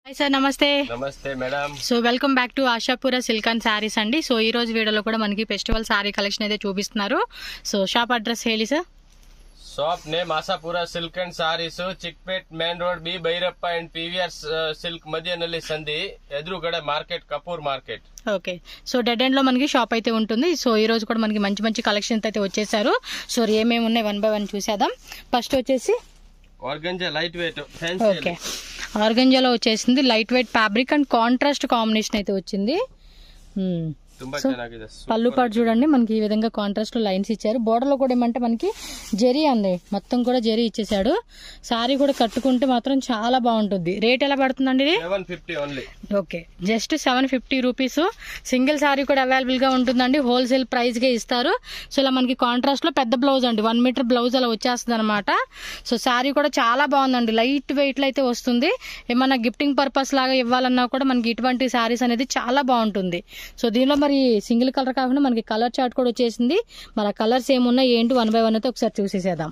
Hi sir నమస్తే నమస్తే madam so welcome back to Ashapura silk and saris అండి సో ఈ రోజు వీడియోలో కూడా మనకి ఫెస్టివల్ శారీ కలెక్షన్ అయితే చూపిస్తున్నారు సో షాప్ అడ్రస్ ಹೇಳಿ sir shop name Ashapura silk and saris Chickpet main road B Bhairappa and PVR silk ಮಧ್ಯನಲ್ಲಿ ಸಂಧಿ ಎದುರುಗಡೆ market Kapoor market okay so dead end లో మనకి షాప్ అయితే ఉంటుంది సో ఈ రోజు కూడా మనకి మంచి మంచి కలెక్షన్స్ అయితే వచ్చేసారు సో ఏమేమి ఉన్నాయి వన్ బై వన్ చూసేద్దాం ఫస్ట్ వచ్చేసి ಆರ್ಗಂಜ ಲೈಟ್ ವೇಟ್ ఓకే ఆర్గంజాలో వచ్చేసింది light weight fabric and contrast combination అయితే వచ్చింది Hmm. ತುಂಬಾ So, ಚೆನ್ನಾಗಿದೆ పళ్ళు పాటు చూడండి మనకి ఈ విధంగా కాంట్రాస్ట్ లైన్స్ ఇచ్చారు బోర్డర్ లో కూడా ఏమంటే మనకి జరీ అంది మొత్తం కూడా జరీ ఇచ్చేసాడు సారీ కూడా కట్టుకుంటే మాత్రం చాలా బాగుంటుంది రేట్ ఎలా పడుతుందండి ఇది seven fifty only okay just seven fifty rupees single sari కూడా అవైలబుల్ గా ఉంటుందండి హోల్సేల్ ప్రైస్ గా ఇస్తారు సో ఇలా మనకి కాంట్రాస్ట్ లో పెద్ద బ్లౌజ్ అండి వన్ మీటర్ బ్లౌజ్ అలా వచ్చేస్తుంది అనమాట సో సారీ కూడా చాలా బాగుందండి లైట్ వెయిట్ లో అయితే వస్తుంది ఏమన్నా గిఫ్టింగ్ పర్పస్ లాగా ఇవ్వాలన్నా కూడా మనకి ఇటువంటి సారీస్ అనేది చాలా బాగుంటుంది సో దీనిలో మరి సింగిల్ కలర్ కాకుండా మనకి కలర్ చార్ట్ కూడా వచ్చేసింది మరి ఆ కలర్స్ ఏమున్నాయి ఏంటి వన్ బై వన్ అయితే ఒకసారి చూసేసేద్దాం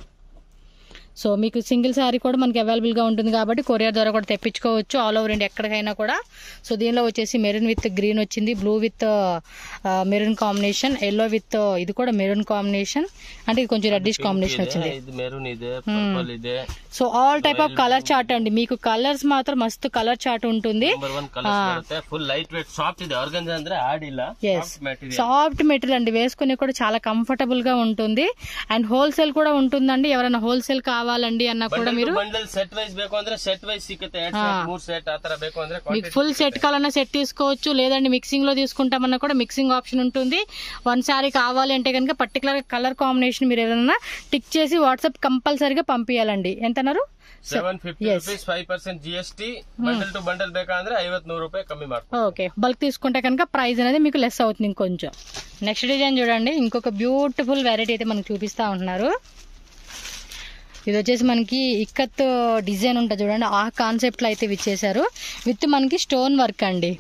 సో మీకు సింగిల్ శారీ కూడా మనకి అవైలబుల్ గా ఉంటుంది కాబట్టి కొరియర్ ద్వారా కూడా తెప్పించుకోవచ్చు ఆల్ ఓవర్ ఇండియా ఎక్కడికైనా కూడా సో దీనిలో వచ్చేసి మెరూన్ విత్ గ్రీన్ వచ్చింది blue with maroon combination yellow with ఇది కూడా మెరూన్ కాంబినేషన్ అంటే ఇది కొంచెం రెడ్డిష్ కాంబినేషన్ వచ్చింది ಇದು ಮೆರೂನ್ ಇದೆ ಪರ್ಪಲ್ ಇದೆ so all type of colour chart అండి మీకు కలర్స్ మాత్రం మస్తు కలర్ చార్ట్ ఉంటుంది ನಂಬರ್ ಒನ್ ಕಲರ್ ಬರುತ್ತೆ ಫುಲ್ ಲೈಟ್ ವೇಟ್ ಸಾಫ್ಟ್ ಇದೆ ಆರ್ಗಂಜ ಅಂದ್ರೆ ಆಡಿಲ್ಲ yes soft material soft material అండి వేసుకునే కూడా చాలా కంఫర్టబుల్ గా ఉంటుంది అండ్ హోల్సేల్ కూడా ఉంటుందండి ఎవరైనా హోల్సేల్ కావాలండి అన్నా కూడా మీరు ಬಂಡಲ್ ಸೆಟ್ ವೈಸ್ ಬೇಕು ಅಂದ್ರೆ ಸೆಟ್ ವೈಸ್ ಸಿಗುತ್ತೆ ಎರಡ್ ಸೆಟ್ ಮೂರ್ ಸೆಟ್ ಆತರ ಬೇಕು ಅಂದ್ರೆ మీకు ಫುಲ್ సెట్ కావాలన్నా సెట్ తీసుకోవచ్చు లేదండి మిక్సింగ్ లో తీసుకుంటామన్నా కూడా మిక్సింగ్ ఆప్షన్ ఉంటుంది వన్ సారీ కావాలి అంటే కనుక పర్టికులర్ కలర్ కాంబినేషన్ మీరు ఏదైనా టిక్ చేసి వాట్సాప్ కంపల్సరీగా పంపించాలండి ఎంతన్నారు seven fifty rupees five percent G S T bundle to bundle ಬೇಕಂದ್ರೆ ಐವತ್ ನೂರು ರೂಪಾಯಿ ಕಮ್ಮಿ ಮಾಡ್ಕೊ ఓకే బల్క్ తీసుకుంటే కనుక ప్రైస్ అనేది మీకు లెస్ అవుతుంది ఇంకొంచెం నెక్స్ట్ డిజైన్ చూడండి ఇంకొక బ్యూటిఫుల్ వెరైటీ అయితే మనకు చూపిస్తా ఉంటున్నారు ఇది వచ్చేసి మనకి ఇక్కత్ డిజైన్ ఉంటుంది చూడండి ఆ కాన్సెప్ట్ లో అయితే ఇచ్చేసారు విత్ మనకి స్టోన్ వర్క్ అండి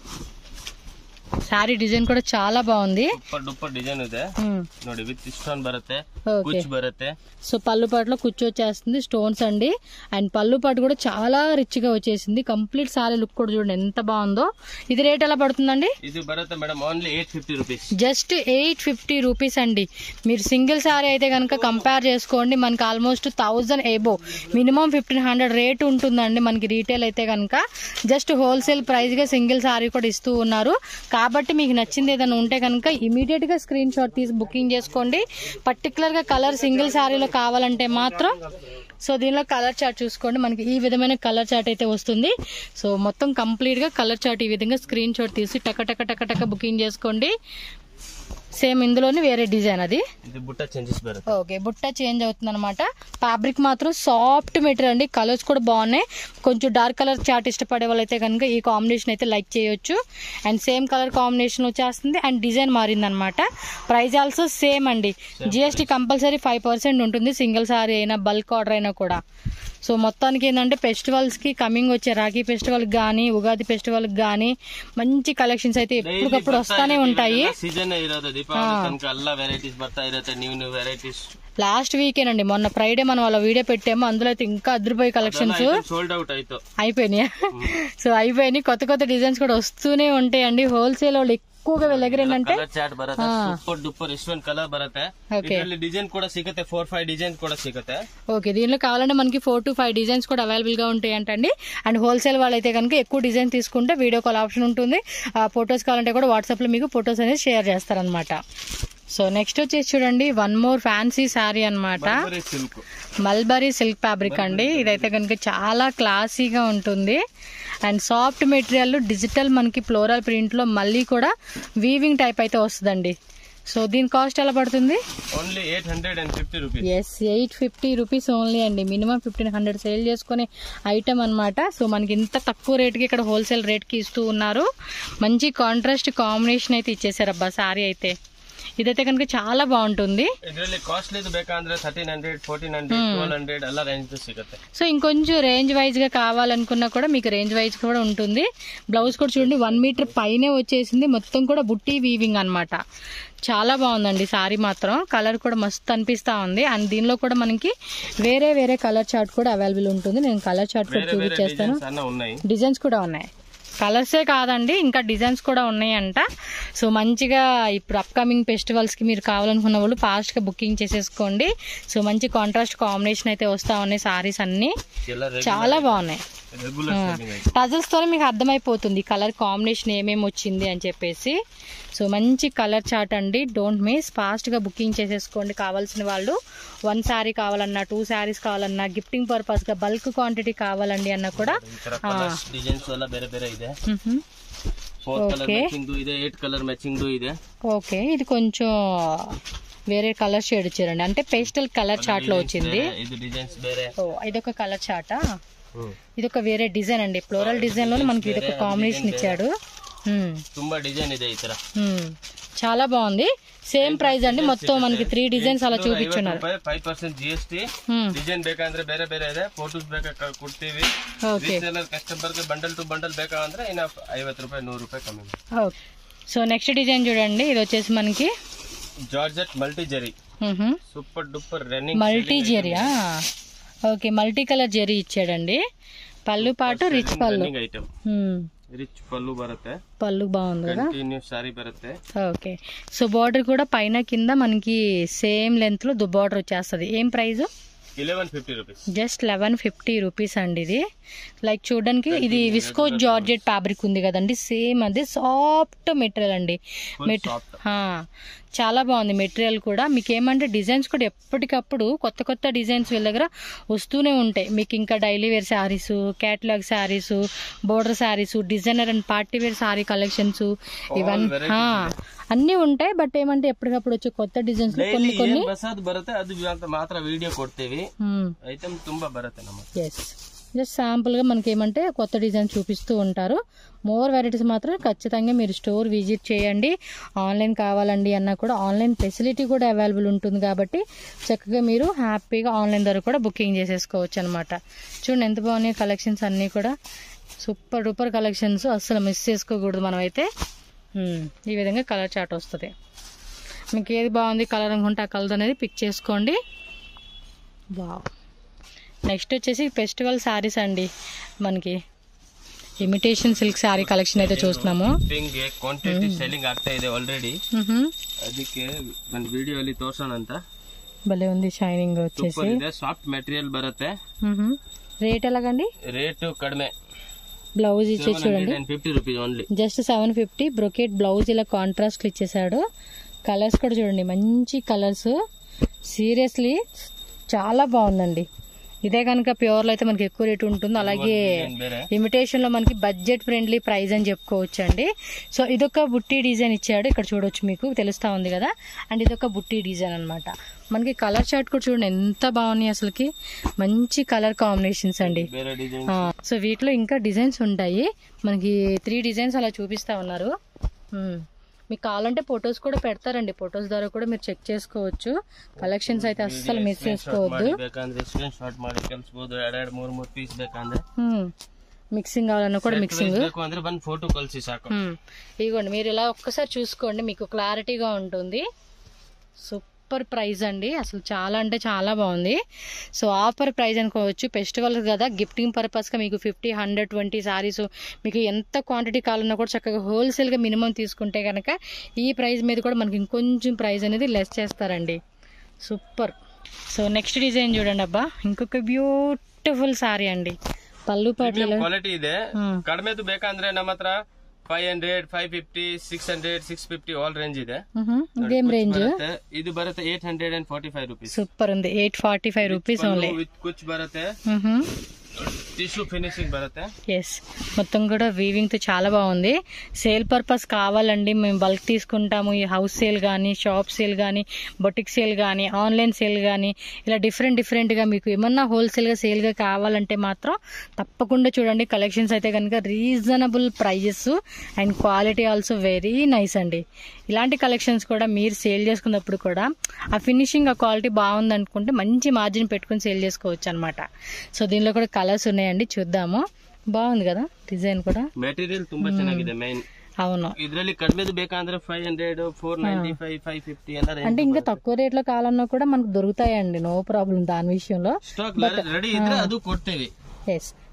శారీ డిజైన్ కూడా చాలా బాగుంది ಸೂಪರ್ ಡೂಪರ್ ಡಿಸೈನ್ ಇದೆ ఉమ్, ನೋಡಿ ವಿತ್ ಸ್ಟೋನ್ ಬರುತ್ತೆ ఓకే ಕುಚ್ ಬರುತ್ತೆ సో పళ్ళు పాటులో కూర్చొచ్చేస్తుంది స్టోన్స్ అండి అండ్ పళ్ళు పాటు కూడా చాలా రిచ్ గా వచ్చేసింది కంప్లీట్ సారీ లుక్ కూడా చూడండి ఎంత బాగుందో ఇది రేట్ ఎలా పడుతుందండి ಇದು ಬರುತ್ತೆ madam only eight fifty rupees just eight fifty rupees అండి మీరు సింగిల్ సారీ అయితే కనుక కంపేర్ చేసుకోండి మనకి almost thousand above minimum fifteen hundred rate ఉంటుందండి మనకి రీటైల్ అయితే కనుక జస్ట్ హోల్సేల్ ప్రైస్ గా సింగిల్ సారీ కూడా ఇస్తూ ఉన్నారు కాబట్టి మీకు నచ్చింది ఏదైనా ఉంటే కనుక ఇమీడియట్ గా స్క్రీన్ షాట్ తీసి బుకింగ్ చేసుకోండి పర్టికులర్ గా కలర్ సింగిల్ సారీలో కావాలంటే మాత్రం సో దీనిలో కలర్ చార్ట్ చూసుకోండి మనకి ఈ విధమైన కలర్ చార్ట్ అయితే వస్తుంది సో మొత్తం కంప్లీట్ గా కలర్ చార్ట్ ఈ విధంగా స్క్రీన్ షాట్ తీసి టక టక టక టక బుకింగ్ చేసుకోండి సేమ్ ఇందులోనే వేరే డిజైన్ అది ಇದು ಬುಟ್ಟ చేంజెస్ బರುತ್ತೆ ఓకే బుట్ట చేంజ్ అవుతుంది అనమాట ఫ్యాబ్రిక్ మాత్రం సాఫ్ట్ మెటీరియల్ అండి కలర్స్ కూడా బాగున్నాయి కొంచెం డార్క్ కలర్ చాట్ ఇష్టపడే వాళ్ళైతే కనుక ఈ కాంబినేషన్ అయితే లైక్ చేయొచ్చు అండ్ సేమ్ కలర్ కాంబినేషన్ వచ్చేస్తుంది అండ్ డిజైన్ మారింది అనమాట ప్రైస్ ఆల్సో సేమ్ అండి జిఎస్టీ కంపల్సరీ ఫైవ్ పర్సెంట్ ఉంటుంది సింగిల్ సారీ అయినా బల్క్ ఆర్డర్ అయినా కూడా సో మొత్తానికి ఏంటంటే ఫెస్టివల్స్ కి కమింగ్ వచ్చే రాఖీ ఫెస్టివల్ కానీ ఉగాది ఫెస్టివల్ కానీ మంచి కలెక్షన్స్ అయితే ఎప్పటికప్పుడు వస్తానే ఉంటాయి ಸೀಸನ್ ಇರೋದು ದೀಪಾವಳಿ ತನಕ ಎಲ್ಲ ವೆರೈಟೀಸ್ ಬರ್ತಾ ಇರುತ್ತೆ ನ್ಯೂ ನ್ಯೂ ವೆರೈಟೀಸ್ లాస్ట్ వీకేనండి మొన్న ఫ్రైడే మనం వాళ్ళ వీడియో పెట్టాము అందులో అయితే ఇంకా అదిరిపోయే కలెక్షన్స్ సోల్డ్ అవుట్ ಆಯ್ತು అయిపోయినాయి సో అయిపోయినాయి కొత్త కొత్త డిజైన్స్ కూడా వస్తూనే ఉంటాయండి హోల్సేల్ వాళ్ళు ఎక్కువగా వీళ్ళ దగ్గర ఏంటంటే ಕಲರ್ ಚಾರ್ಟ್ ಬರುತ್ತೆ ಸೂಪರ್ ಡೂಪರ್ ಇಷ್ಟೊಂದು ಕಲರ್ ಬರುತ್ತೆ ఓకే ಇದರಲ್ಲಿ ಡಿಸೈನ್ ಕೂಡ ಸಿಗುತ್ತೆ ಫೋರ್ ಫೈವ್ ಡಿಸೈನ್ ಕೂಡ ಸಿಗುತ್ತೆ ఓకే దీనిలో కావాలంటే మనకి ఫోర్ టు ఫైవ్ డిజైన్స్ కూడా అవైలబుల్ గా ఉంటాయి అంటండి అండ్ హోల్సేల్ వాళ్ళైతే కనుక ఎక్కువ డిజైన్ తీసుకుంటే వీడియో కాల్ ఆప్షన్ ఉంటుంది ఆ ఫొటోస్ కావాలంటే కూడా వాట్సాప్ లో మీకు ఫొటోస్ అనేది షేర్ చేస్తారనమాట సో నెక్స్ట్ వచ్చేసి చూడండి వన్ మోర్ ఫ్యాన్సీ శారీ అన్నమాట ಸಿಲ್ಕ್ మల్బరీ సిల్క్ ఫ్యాబ్రిక్ అండి ఇదైతే కనుక చాలా క్లాసీగా ఉంటుంది అండ్ సాఫ్ట్ మెటీరియల్ డిజిటల్ మనకి ఫ్లోరల్ ప్రింట్ లో మళ్ళీ కూడా వీవింగ్ టైప్ అయితే వస్తుందండి సో దీని కాస్ట్ ఎలా పడుతుంది only eight hundred and fifty rupees yes eight fifty rupees only అండి మినిమం ఫిఫ్టీన్ హండ్రెడ్ సేల్ చేసుకునే ఐటమ్ అన్నమాట సో మనకి ఇంత తక్కువ రేట్కి ఇక్కడ హోల్సేల్ రేట్కి ఇస్తూ ఉన్నారు మంచి కాంట్రాస్ట్ కాంబినేషన్ అయితే ఇచ్చేసారు అబ్బా సారీ అయితే ఇదైతే కనుక చాలా బాగుంటుంది ಇದರಲ್ಲಿ ಕಾಸ್ಟ್ಲಿ ಬೇಕಂದ್ರೆ thirteen hundred fourteen hundred twelve hundred ಎಲ್ಲ ರೇಂಜ್ ಸಿಗುತ್ತೆ సో ఇంకొంచెం రేంజ్ వైజ్ గా కావాలనుకున్నా కూడా మీకు రేంజ్ వైజ్ కూడా ఉంటుంది బ్లౌజ్ కూడా చూడండి వన్ మీటర్ పైనే వచ్చేసింది మొత్తం కూడా బుట్టి వీవింగ్ అన్నమాట చాలా బాగుందండి సారీ మాత్రం కలర్ కూడా మస్తు అనిపిస్తా ఉంది అండ్ దీనిలో కూడా మనకి వేరే వేరే కలర్ చార్ట్ కూడా అవైలబుల్ ఉంటుంది నేను కలర్ చార్ట్ కూడా వేరే వేరే చూపించేస్తాను డిజైన్స్ అన్న ఉన్నాయి డిజైన్స్ కూడా ఉన్నాయి కలర్సే కాదండి ఇంకా డిజైన్స్ కూడా ఉన్నాయంట సో మంచిగా ఇప్పుడు అప్కమింగ్ ఫెస్టివల్స్కి మీరు కావాలనుకున్న వాళ్ళు ఫాస్ట్గా బుకింగ్ చేసేసుకోండి సో మంచి కాంట్రాస్ట్ కాంబినేషన్ అయితే వస్తూ ఉన్నాయి సారీస్ అన్నీ ಎಲ್ಲ చాలా బాగున్నాయి ರೆಗ್ಯುಲರ್ ಸೆಲ್ಲಿಂಗ್ ಐತೆ టజల్స్ తోనే మీకు అర్థమైపోతుంది కలర్ కాంబినేషన్ ఏమేమి వచ్చింది అని చెప్పేసి సో మంచి కలర్ చార్ట్ అండి డోంట్ మిస్ ఫాస్ట్ గా బుకింగ్ చేసేసుకోండి కావాల్సిన వాళ్ళు వన్ శారీ కావాలన్నా టూ శారీస్ కావాలన్నా గిఫ్టింగ్ పర్పస్ గా బల్క్ క్వాంటిటీ కావాలండి అన్నా కూడా ಈ ತರ ಕಲರ್ಸ್ ಡಿಸೈನ್ಸ್ ಎಲ್ಲ ಬೇರೆ ಬೇರೆ ಇದೆ మ్హూ. Four colour Okay. ಮ್ಯಾಚಿಂಗ್ ಇದೆ ಏಟ್ ಕಲರ್ ಮ್ಯಾಚಿಂಗ್ ಇದೆ ఓకే ఇది కొంచెం వేరే కలర్ షేడ్ ఇచ్చారండి అంటే పేస్టల్ కలర్ చార్ట్ లో వచ్చింది ಬೇರೆ, ಇದು ಡಿಸೈನ್ಸ್ ಬೇರೆ ఓ ఇదొక కలర్ చార్టా ಹ್ಮ್. ఇదొక వేరే డిజైన్ అండి ఫ్లోరల్ డిజైన్ లోనే మనకి ఇదొక కాంబినేషన్ ఇచ్చాడు మ్. ತುಂಬಾ ಡಿಸೈನ್ ಇದೆ ಈ ತರ మ్మ్. చాలా బాగుంది సేమ్ ప్రైస్ అండి మొత్తం మనకి త్రీ డిజైన్స్ అలా చూపించున్నారు five percent G S T మ్మ్. ಡಿಸೈನ್ ಬೇಕಂದ್ರೆ ಬೇರೆ ಬೇರೆ ಇದೆ ಫೋಟೋಸ್ ಬೇಕಾ ಕೊಡ್ತೀವಿ ఓకే ರೀಸೇಲರ್ ಕಸ್ಟಮರ್ಗೆ ಬಂಡಲ್ ಟು ಬಂಡಲ್ ಬೇಕಂದ್ರೆ ಇನ್ನ ಐವತ್ತು ರೂಪಾಯಿ ನೂರು ರೂಪಾಯಿ ಕಮ್ಮಿ ఓకే సో నెక్స్ట్ డిజైన్ చూడండి ఇది వచ్చేసి మనకి georgette multi zari super duper running multi జెరియా ఓకే మల్టీ కలర్ జెరీ ఇచ్చాడండి పళ్ళు పాటు రిచ్ పళ్ళు ರನ್ನಿಂಗ್ ಐಟಮ್ మ్మ్. ರಿಚ್ ಪಲ್ಲು ಬರುತ್ತೆ పళ్ళు బాగుంది కదా ಕಂಟಿನ್ಯೂ ಸಾರಿ ಬರುತ್ತೆ ఓకే సో బార్డర్ కూడా పైన కింద మనకి సేమ్ లెంత్ లో బార్డర్ వచ్చేస్తుంది ఏం price eleven fifty rupees just eleven fifty rupees అండి ఇది లైక్ చూడడానికి ఇది విస్కో జార్జెట్ ఫ్యాబ్రిక్ ఉంది కదండి సేమ్ అది సాఫ్ట్ మెటీరియల్ అండి మెట్ సాఫ్ట్ ఆ, చాలా బాగుంది మెటీరియల్ కూడా మీకు ఏమంటే డిజైన్స్ కూడా ఎప్పటికప్పుడు కొత్త కొత్త డిజైన్స్ వీళ్ళ దగ్గర వస్తూనే ఉంటాయి మీకు ఇంకా daily wear saris catalogue saris border saris designer and party wear sari collections ఇవన్నీ ఆ, అన్నీ ఉంటాయి బట్ ఏమంటే ఎప్పటికప్పుడు వచ్చే కొత్త డిజైన్స్ ಡೈಲಿ కొన్ని కొన్ని ಏನ್ ಬಸದ್ ಬರುತ್ತೆ ಅದು ಅಂತ ಮಾತ್ರ ವಿಡಿಯೋ ಕೊಡ್ತೀವಿ మ్మ్. ಐಟಮ್ ತುಂಬಾ ಬರುತ್ತೆ ನಮ್ಮ ఎస్ జస్ట్ శాంపుల్గా మనకి ఏమంటే కొత్త డిజైన్ చూపిస్తూ ఉంటారు మోర్ వెరైటీస్ మాత్రం ఖచ్చితంగా మీరు స్టోర్ విజిట్ చేయండి ఆన్లైన్ కావాలండి అన్నా కూడా ఆన్లైన్ ఫెసిలిటీ కూడా అవైలబుల్ ఉంటుంది కాబట్టి చక్కగా మీరు హ్యాపీగా ఆన్లైన్ ద్వారా కూడా బుకింగ్ చేసేసుకోవచ్చు అనమాట చూడండి ఎంత బాగున్నాయి కలెక్షన్స్ అన్నీ కూడా సూపర్ డూపర్ కలెక్షన్స్ అస్సలు మిస్ చేసుకోకూడదు మనమైతే మ్మ్. ఈ విధంగా కలర్ చార్ట్ వస్తుంది మీకు ఏది బాగుంది కలర్ అనుకుంటే ఆ కలర్ అనేది పిక్ చేసుకోండి వావ్ నెక్స్ట్ వచ్చేసి ఫెస్టివల్ శారీస్ అండి మనకి ఇమిటేషన్ సిల్క్ శారీ కలెక్షన్ అయితే చూస్తున్నాము ಪಿಂಗ್ ಕ್ವಾಂಟಿಟಿ ಸೆಲ್ಲಿಂಗ್ ಆಗ್ತಾ ಇದೆ ಆಲ್ರೆಡಿ ಮ್ಹೂ. ಅದಕ್ಕೆ ನನ್ನ ವಿಡಿಯೋ ಅಲ್ಲಿ ತೋರ್ಸೋಣ ಅಂತ భలే ఉంది షైనింగ్ వచ్చేసి ಸೂಪರ್ ಇದೆ ಸಾಫ್ಟ್ ಮೆಟೀರಿಯಲ್ ಬರುತ್ತೆ మ్హూ. రేట్ ఎలాగండి ರೇಟು ಕಡಿಮೆ బ్లౌజ్ ఇచ్చేసి చూడండి and fifty rupees only just seven fifty brocade blouse ఇలా కాంట్రాస్ట్ ఇచ్చేసాడు కలర్స్ కూడా చూడండి మంచి కలర్స్ సీరియస్లీ చాలా బాగుందండి ఇదే కనుక ప్యూర్లో అయితే మనకి ఎక్కువ రేట్ ఉంటుంది అలాగే ಬೇರೆ ఇమిటేషన్ లో మనకి బడ్జెట్ ఫ్రెండ్లీ ప్రైస్ అని చెప్పుకోవచ్చు అండి సో ఇదొక బుట్టి డిజైన్ ఇచ్చాడు ఇక్కడ చూడొచ్చు మీకు తెలుస్తా ఉంది కదా అండ్ ఇదొక బుట్టి డిజైన్ అన్నమాట మనకి కలర్ చార్ట్ కూడా చూడండి ఎంత బాగున్నాయి అసలుకి మంచి కలర్ కాంబినేషన్స్ అండి ಬೇರೆ ಡಿಸೈನ್ ఆ, సో వీటిలో ఇంకా డిజైన్స్ ఉంటాయి మనకి త్రీ డిజైన్స్ అలా చూపిస్తా ఉన్నారు ఉమ్. మీకు కావాలంటే ఫొటోస్ కూడా పెడతారండి ఫొటోస్ ద్వారా కూడా మీరు చెక్ చేసుకోవచ్చు కలెక్షన్స్ అయితే అస్సలు మిస్ చేసుకోవద్దు ಬೇಕಂದ್ರೆ ಸ್ಕ್ರೀನ್ ಶಾಟ್ ಮಾಡಿ ಕಲ್ಸ್ಬೋದು ಎರಡೆರಡು ಮೂರ್ ಮೂರ್ ಪೀಸ್ ಬೇಕಂದ್ರೆ మిక్సింగ్ కావాలన్నా కూడా మిక్సింగ్ ಬೇಕು ಅಂದ್ರೆ ಬಂದ್ ಫೋಟೋ ಕಳ್ಸಿ ಸಾಕು మ్మ్. ఇదిగోండి మీరు ఇలా ఒక్కసారి చూసుకోండి మీకు క్లారిటీగా ఉంటుంది సూపర్ ప్రైస్ అండి అసలు చాలా అంటే చాలా బాగుంది సో ఆఫర్ ప్రైస్ అనుకోవచ్చు ఫెస్టివల్ కదా గిఫ్టింగ్ పర్పస్గా మీకు ఫిఫ్టీ హండ్రెడ్ ట్వంటీ సారీస్ మీకు ఎంత క్వాంటిటీ కావాలన్నా కూడా చక్కగా హోల్సేల్గా మినిమం తీసుకుంటే కనుక ఈ ప్రైస్ మీద కూడా మనకి ఇంకొంచెం ప్రైస్ అనేది లెస్ చేస్తారండి సూపర్ సో నెక్స్ట్ డిజైన్ చూడండి అబ్బా ఇంకొక బ్యూటిఫుల్ సారీ అండి పళ్ళు పాటలు ಕ್ವಾಲಿಟಿ ಇದೆ ಹ್ಮ್. ಕಡಿಮೆದು ಬೇಕಂದ್ರೆ ನಮ್ಮ ಹತ್ರ five hundred five fifty six hundred six fifty all range ಇದೆ ఇదేం రేంజ్ ಬರುತ್ತೆ. ಇದು ಬರುತ್ತೆ eight hundred and forty five rupees super ఉంది eight forty five rupees only with ಕುಚ್ ಬರುತ್ತೆ ಟಿಶ್ಯೂ ఫినిషింగ్ బರುತ್ತೆ ఎస్ మొత్తం కూడా వీవింగ్ తో చాలా బాగుంది సేల్ పర్పస్ కావాలండి మేము బల్క్ తీసుకుంటాము ఈ హౌస్ సేల్ కానీ షాప్ సేల్ కానీ బొటిక్ సేల్ కానీ ఆన్లైన్ సేల్ కానీ ఇలా డిఫరెంట్ డిఫరెంట్ గా మీకు ఏమన్నా హోల్సేల్ గా సేల్ గా కావాలంటే మాత్రం తప్పకుండా చూడండి కలెక్షన్స్ అయితే కనుక reasonable prices and quality also very nice అండి ఇలాంటి కలెక్షన్స్ కూడా మీరు సేల్ చేసుకున్నప్పుడు కూడా ఆ ఫినిషింగ్ ఆ క్వాలిటీ బాగుంది అనుకుంటే మంచి మార్జిన్ పెట్టుకుని సేల్ చేసుకోవచ్చు అనమాట సో దీనిలో కూడా కలర్స్ ఉన్నాయండి చూద్దాము బాగుంది కదా డిజైన్ కూడా ಮೆಟೀರಿಯಲ್ ತುಂಬಾ ಚೆನ್ನಾಗಿದೆ ಮೈನ್ అవును ಇದ್ರಲ್ಲಿ ಕಡಿಮೆದು ಬೇಕಂದ್ರೆ five hundred four ninety five five fifty ಎಲ್ಲ అంటే ఇంకా తక్కువ రేట్ లో కావాలన్నా కూడా మనకు దొరుకుతాయండి నో ప్రాబ్లం దాని విషయంలో ಸ್ಟಾಕ್ ರೆಡಿ ಇದ್ರೆ ಅದು ಕೊಡ್ತೇವೆ ఎస్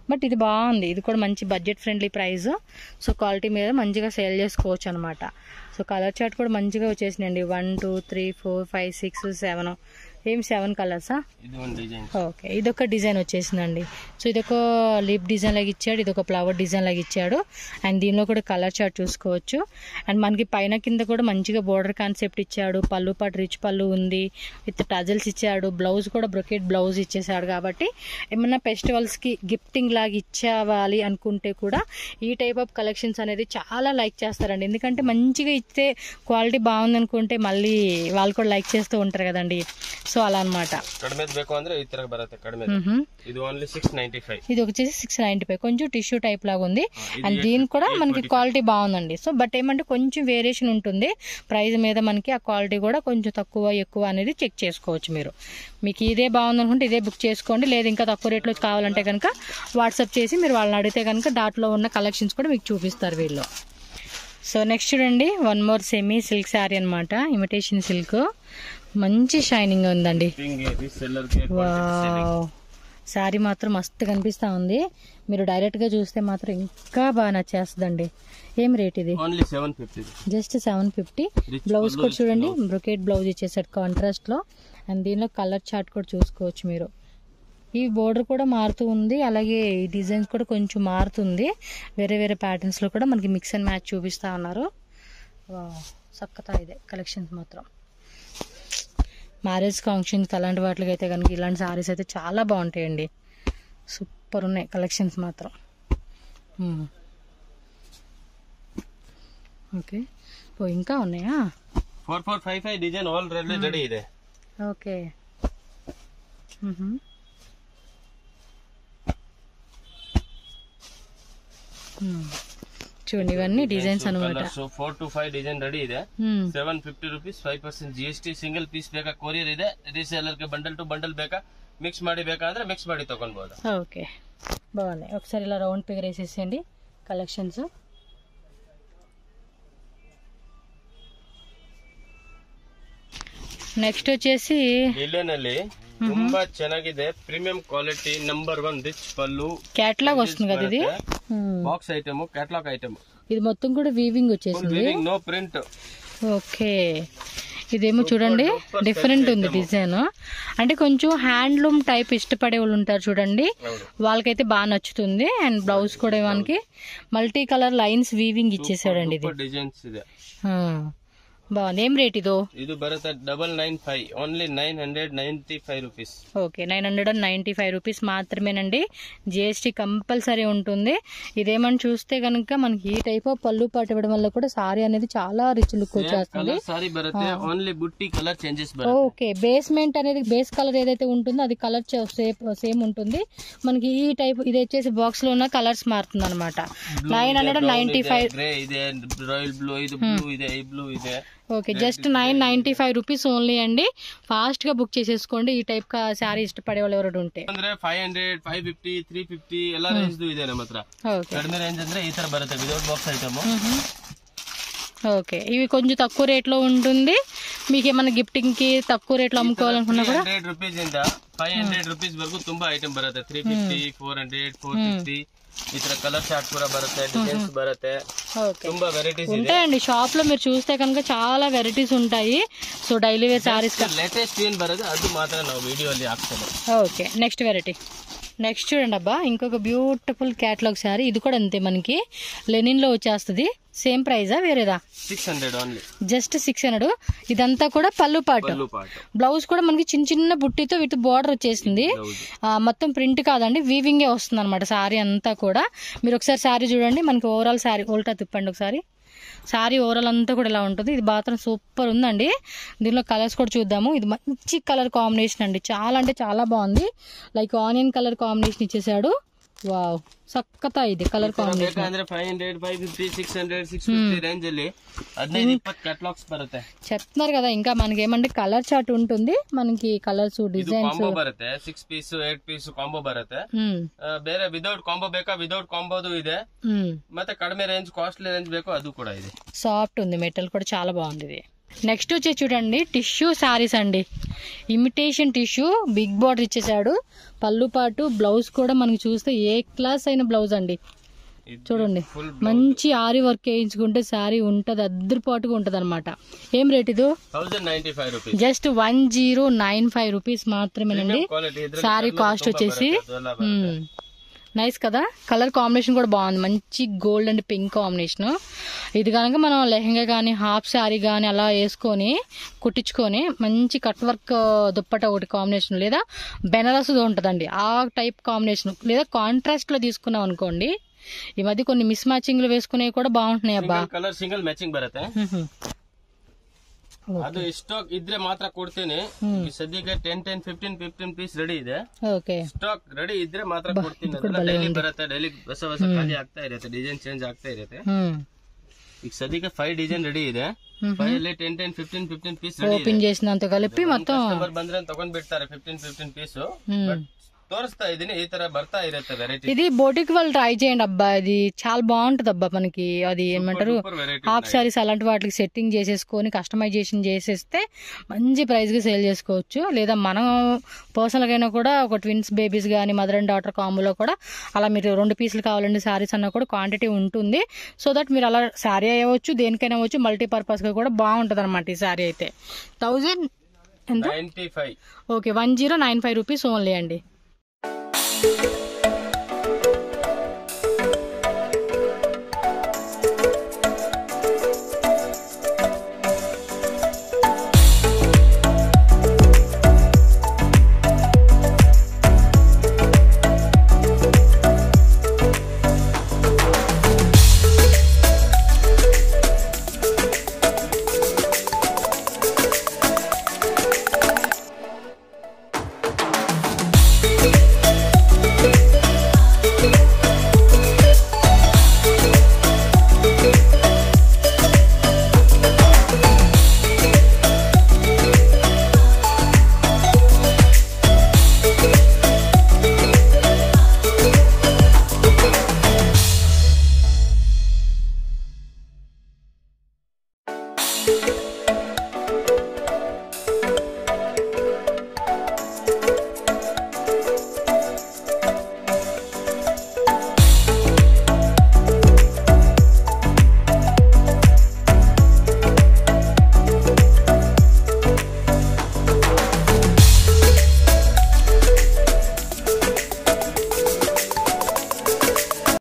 బట్ ఇది బాగుంది ఇది కూడా మంచి budget friendly price so quality మీద మంచిగా సేల్ చేసుకోవచ్చు అనమాట సో కలర్ చార్ట్ కూడా మంచిగా వచ్చేసినాయండి one two three four five six seven ఏం సెవెన్ కలర్సా ఇది ಒಂದು డిజైన్ ఓకే ఇదొక డిజైన్ వచ్చేసిందండి సో ఇదొక లిప్ డిజైన్ లాగా ఇచ్చాడు ఇదొక ఫ్లవర్ డిజైన్ లాగా ఇచ్చాడు అండ్ దీనిలో కూడా కలర్ చార్ట్ చూసుకోవచ్చు అండ్ మనకి పైన కింద కూడా మంచిగా బోర్డర్ కాన్సెప్ట్ ఇచ్చాడు పళ్ళు పాటు రిచ్ పళ్ళు ఉంది విత్ టజల్స్ ఇచ్చాడు బ్లౌజ్ కూడా బ్రొకెట్ బ్లౌజ్ ఇచ్చేసాడు కాబట్టి ఏమన్నా ఫెస్టివల్స్కి గిఫ్టింగ్ లాగా ఇచ్చేవాలి అనుకుంటే కూడా ఈ టైప్ ఆఫ్ కలెక్షన్స్ అనేది చాలా లైక్ చేస్తారండి ఎందుకంటే మంచిగా ఇస్తే క్వాలిటీ బాగుంది అనుకుంటే మళ్ళీ వాళ్ళు కూడా లైక్ చేస్తూ ఉంటారు కదండి సో అలా అనమాట ಕಡಿಮೆದ್ ಬೇಕು ಅಂದ್ರೆ ಈ ತರ ಬರುತ್ತೆ ಕಡಿಮೆ మ్హూ. ಇದು ಓನ್ಲಿ ಸಿಕ್ಸ್ ನೈಂಟಿ ಫೈವ್ ఇది వచ్చేసి సిక్స్ నైన్టీ ఫైవ్ కొంచెం టిష్యూ టైప్ లాగా ఉంది అండ్ దీనికి కూడా మనకి క్వాలిటీ బాగుందండి సో బట్ ఏమంటే కొంచెం వేరియేషన్ ఉంటుంది ప్రైస్ మీద మనకి ఆ క్వాలిటీ కూడా కొంచెం తక్కువ ఎక్కువ అనేది చెక్ చేసుకోవచ్చు మీరు మీకు ఇదే బాగుంది అనుకుంటే ఇదే బుక్ చేసుకోండి లేదు ఇంకా తక్కువ రేట్లో కావాలంటే కనుక వాట్సాప్ చేసి మీరు వాళ్ళని అడిగితే కనుక దాంట్లో ఉన్న కలెక్షన్స్ కూడా మీకు చూపిస్తారు వీళ్ళు సో నెక్స్ట్ చూడండి one more semi silk sari అనమాట ఇమిటేషన్ సిల్క్ మంచి షైనింగ్ ఉందండి ಹಿಂಗೆ ಸೆಲ್ಲರ್ ಗೆ వావ్ శారీ మాత్రం మస్తు కనిపిస్తా ఉంది మీరు డైరెక్ట్ గా చూస్తే మాత్రం ఇంకా బాగా నచ్చేస్తుందండి ఏం రేట్ ఇది only seven fifty just seven fifty Rich blouse blue కూడా చూడండి బ్రొకెట్ బ్లౌజ్ ఇచ్చేసాడు కాంట్రాస్ట్ లో అండ్ దీనిలో కలర్ చార్ట్ కూడా చూసుకోవచ్చు మీరు ఈ బోర్డర్ కూడా మారుతూ ఉంది అలాగే ఈ డిజైన్స్ కూడా కొంచెం మారుతుంది వేరే వేరే ప్యాటర్న్స్ లో కూడా మనకి మిక్స్ అండ్ మ్యాచ్ చూపిస్తా ఉన్నారు వావ్, సక్కతా ఇదే కలెక్షన్స్ మాత్రం మ్యారేజ్ ఫంక్షన్స్ అలాంటి వాటికి అయితే కనుక ఇలాంటి సారీస్ అయితే చాలా బాగుంటాయండి సూపర్ ఉన్నాయి కలెక్షన్స్ మాత్రం మ్మ్. ఓకే ఓ ఇంకా ఉన్నాయా four four five five design already ready ಇದೆ ఓకే మ్మ్. మ్మ్. చూడండి ఇవన్నీ డిజైన్స్ అనమాట colours four two five design ready ಇದೆ మ్మ్. Seven fifty rupees five percent G S T single piece ಬೇಕಾ ಕೊರಿಯರ್ ಇದೆ ರೀಸೇಲರ್ ಗೆ ಬಂಡಲ್ ಟು ಬಂಡಲ್ ಬೇಕಾ ಮಿಕ್ಸ್ ಮಾಡಿ ಬೇಕಾದ್ರೆ ಮಿಕ್ಸ್ ಮಾಡಿ ತಗೊಳ್ಬಹುದು ఓకే బాగున్నాయి ఒకసారి ఇలా రౌండ్ ఫిగర్ వేసేసేయండి కలెక్షన్స్ నెక్స్ట్ వచ్చేసి ಲಿಲಿಯನ್ ಅಲ್ಲಿ ತುಂಬಾ ಚೆನ್ನಾಗಿದೆ premium quality number one rich pallu catalogue వస్తుంది కదా ఇది Hmm. Box item catalogue item ఇది మొత్తం కూడా వీవింగ్ వచ్చేసింది ವಿವಿಂಗ್ ನೋ ಪ್ರಿಂಟ್ ఓకే ఇదేమో చూడండి డిఫరెంట్ ఉంది డిజైన్ అంటే కొంచెం హ్యాండ్లూమ్ టైప్ ఇష్టపడే వాళ్ళు ఉంటారు చూడండి ಹೌದು వాళ్ళకైతే బాగా నచ్చుతుంది అండ్ బ్లౌజ్ కూడా మనకి మల్టీ కలర్ లైన్స్ వీవింగ్ ఇచ్చేసాడండి ఇది ಡಿಸೈನ್ಸ್ ಇದೆ ఆ, బాగుంది ఏం రేట్ ఇదో ಇದು ಬರುತ್ತೆ double nine five only nine hundred ninety five rupees okay nine hundred and ninety five rupees మాత్రమేనండి జిఎస్టీ కంపల్సరీ ఉంటుంది ఇదేమని చూస్తే కనుక మనకి ఈ టైప్ ఆఫ్ పళ్ళు పాటు ఇవ్వడం వల్ల కూడా సారీ అనేది చాలా రిచ్ లుక్ వచ్చేస్తుంది ಕಲರ್ ಸಾರಿ ಬರುತ್ತೆ ಓನ್ಲಿ ಬುಟ್ಟಿ ಕಲರ್ ಚೇಂಜಸ್ ಬರುತ್ತೆ ఓకే బేస్మెంట్ అనేది బేస్ కలర్ ఏదైతే ఉంటుందో అది కలర్ సేమ్ సేమ్ ఉంటుంది మనకి ఈ టైప్ ఇది వచ్చేసి బాక్స్ లో ఉన్న కలర్స్ మారుతుంది అనమాట nine hundred ninety five grey ಇದೆ ರಾಯಲ್ ಬ್ಲೂ ಇದು ಬ್ಲೂ ಇದೆ ಈ ಬ್ಲೂ ಇದೆ okay just nine ninety five rupees only అండి ఫాస్ట్ గా బుక్ చేసేసుకోండి ఈ టైప్ శారీ ఇష్టపడే వాళ్ళు ఎవరు ఉంటే ಅಂದ್ರೆ five hundred five fifty three fifty ಎಲ್ಲ ರೇಂಜ್ ಇದೆ ನಮ್ಮ ಹತ್ರ ఓకే ಕಡಿಮೆ ರೇಂಜ್ ಅಂದ್ರೆ ಈ ತರ ಬರುತ್ತೆ ವಿದೌಟ್ ಬಾಕ್ಸ್ ಐಟಮ್ ఓకే ఇవి కొంచెం తక్కువ రేట్లో ఉంటుంది మీకు ఏమైనా గిఫ్టింగ్ కి తక్కువ రేట్లో అమ్ముకోవాలనుకున్నా కూడా ಹಂಡ್ರೆಡ್ ರುಪೀಸ್ ಇಂದ ಫೈವ್ ಹಂಡ್ರೆಡ್ ರುಪೀಸ್ ವರೆಗೂ ತುಂಬಾ ಐಟಮ್ ಬರುತ್ತೆ three fifty four hundred four fifty ಈ ತರ ಕಲರ್ ಚಾರ್ಟ್ ಕೂಡ ಬರುತ್ತೆ ಡಿಸೈನ್ಸ್ ಬರುತ್ತೆ ఓకే ತುಂಬಾ ವೆರೈಟೀಸ್ ಇದೆ ఉంటాయండి షాప్ లో మీరు చూస్తే కనుక చాలా వెరైటీస్ ఉంటాయి so daily wear saris latest ಏನ್ ಬರುತ್ತೆ ಅದು ಮಾತ್ರ ನಾವು ವಿಡಿಯೋ ಅಲ್ಲಿ ಹಾಕ್ತೇವೆ ఓకే నెక్స్ట్ వెరైటీ నెక్స్ట్ చూడండి అబ్బా ఇంకొక బ్యూటిఫుల్ క్యాటలాగ్ శారీ ఇది కూడా అంతే మనకి లెనిన్ లో వచ్చేస్తుంది సేమ్ ప్రైజా వేరేదా six hundred only just six hundred ఇదంతా కూడా పళ్ళు పాటు పళ్ళు పాటు బ్లౌజ్ కూడా మనకి చిన్న చిన్న బుట్టితో విత్ బార్డర్ వచ్చేసింది బ్లౌజ్ ఆ, మొత్తం ప్రింట్ కాదండి వీవింగే వస్తుంది అనమాట శారీ అంతా కూడా మీరు ఒకసారి శారీ చూడండి మనకి ఓవరాల్ శారీ ఉల్టా తిప్పండి ఒకసారి శారీ ఓవరాల్ అంతా కూడా ఇలా ఉంటుంది ఇది మాత్రం సూపర్ ఉందండి దీనిలో కలర్స్ కూడా చూద్దాము ఇది మంచి కలర్ కాంబినేషన్ అండి చాలా అంటే చాలా బాగుంది లైక్ ఆనియన్ కలర్ కాంబినేషన్ ఇచ్చేసాడు వావ్ సక్కతా ఇది కలర్ కాంబినేషన్ ಬೇಕಂದ್ರೆ five hundred five fifty six hundred six fifty range ಅಲ್ಲಿ ಹದಿನೈದು ಇಪ್ಪತ್ತು ಕ್ಯಾಟ್ಲಾಗ್ಸ್ ಬರುತ್ತೆ చెప్తున్నారు కదా ఇంకా మనకి ఏమంటే కలర్ చార్ట్ ఉంటుంది మనకి కలర్స్ ಇದು డిజైన్స్ ಕಾಂಬೋ ಬರುತ್ತೆ six piece eight piece combo ಬರುತ್ತೆ ಆ, ಬೇರೆ ವಿದೌಟ್ ಕಾಂಬೋ ಬೇಕಾ ವಿದೌಟ್ ಕಾಂಬೋದು ಇದೆ ಮತ್ತೆ ಕಡಿಮೆ ರೇಂಜ್ ಕಾಸ್ಟ್ಲಿ ರೇಂಜ್ ಬೇಕು ಅದು ಕೂಡ ಇದೆ సాఫ్ట్ ఉంది మెటల్ కూడా చాలా బాగుంది ఇది నెక్స్ట్ వచ్చి చూడండి టిష్యూ శారీస్ అండి ఇమిటేషన్ టిష్యూ బిగ్ బార్డర్ ఇచ్చేసాడు పళ్ళు పాటు బ్లౌజ్ కూడా మనకి చూస్తే ఏ క్లాస్ అయిన బ్లౌజ్ అండి చూడండి ఫుల్ మంచి ఆరి వర్క్ వేయించుకుంటే శారీ ఉంటుంది అద్దరిపాటుగా ఉంటుంది అనమాట ఏం రేట్ ఇది thousand ninety five rupees just one zero nine five rupees మాత్రమేనండి ಕ್ವಾಲಿಟಿ ಇದ್ರೆ శారీ కాస్ట్ వచ్చేసి నైస్ కదా కలర్ కాంబినేషన్ కూడా బాగుంది మంచి గోల్డ్ అండ్ పింక్ కాంబినేషన్ ఇది కనుక మనం లెహంగా కానీ హాఫ్ శారీ కానీ అలా వేసుకొని కుట్టించుకొని మంచి కట్ వర్క్ దుప్పట ఒకటి కాంబినేషన్ లేదా బెనారస్ ఉంటుందండి ఆ టైప్ కాంబినేషన్ లేదా కాంట్రాస్ట్ లో తీసుకున్నాం అనుకోండి ఈ మధ్య కొన్ని మిస్ మ్యాచింగ్లు వేసుకునేవి కూడా బాగుంటున్నాయి అబ్బా ಕಲರ್ ಸಿಂಗಲ್ ಮ್ಯಾಚಿಂಗ್ ಬರುತ್ತೆ మ్మ్. ಅದು ಸ್ಟಾಕ್ ಇದ್ರೆ ಮಾತ್ರ ಕೊಡ್ತೀನಿ ಈ ಸದ್ಯಕ್ಕೆ ten ten fifteen fifteen piece ready ಇದೆ ఓకే ಸ್ಟಾಕ್ ರೆಡಿ ಇದ್ರೆ ಮಾತ್ರ ಕೊಡ್ತೀನಿ ಅದೆಲ್ಲ ಡೈಲಿ ಬರುತ್ತೆ ಡೈಲಿ ಹೊಸ ಹೊಸ ಖಾಲಿ ಆಗ್ತಾ ಇರುತ್ತೆ ಡಿಸೈನ್ ಚೇಂಜ್ ಆಗ್ತಾ ಇರುತ್ತೆ మ్మ్. ಈಗ ಸದ್ಯಕ್ಕೆ ಫೈವ್ ಡಿಸೈನ್ ರೆಡಿ ಇದೆ ಫೈವ್ ಅಲ್ಲಿ ten ten fifteen fifteen piece ready ಇದೆ ఓపెన్ చేసినంత కలిపి మొత్తం ಕಸ್ಟಮರ್ ಬಂದ್ರೆ ತಗೊಂಡ್ ಬಿಡ್ತಾರೆ ಫಿಫ್ಟೀನ್ ಫಿಫ್ಟೀನ್ ಪೀಸ್ మ్మ్. ತೋರಿಸ್ತಾ ಇದೀನಿ ಈ ತರ ಬರ್ತಾ ಇರುತ್ತೆ ವೆರೈಟಿ ఇది బోటిక్ వాళ్ళు ట్రై చేయండి అబ్బా ఇది చాలా బాగుంటది అబ్బా మనకి అది ఏమంటారు వెరైటీ హాఫ్ సారీస్ అలాంటి వాటికి సెట్టింగ్ చేసేసుకొని కస్టమైజేషన్ చేసేస్తే మంచి ప్రైస్ కి సేల్ చేసుకోవచ్చు లేదా మనం పర్సనల్ గా అయినా కూడా ఒక ట్విన్స్ బేబీస్ కానీ మదర్ అండ్ డాటర్ కాంబోలో కూడా అలా మీరు రెండు పీసులు కావాలండి సారీస్ అన్నా కూడా క్వాంటిటీ ఉంటుంది సో దట్ మీరు అలా శారీ అయ్యవచ్చు దేనికైనా అవ్వచ్చు మల్టీపర్పస్ గా కూడా బాగుంటది అనమాట ఈ శారీ అయితే థౌజండ్ ఎంత ninety five okay one zero nine five rupees only అండి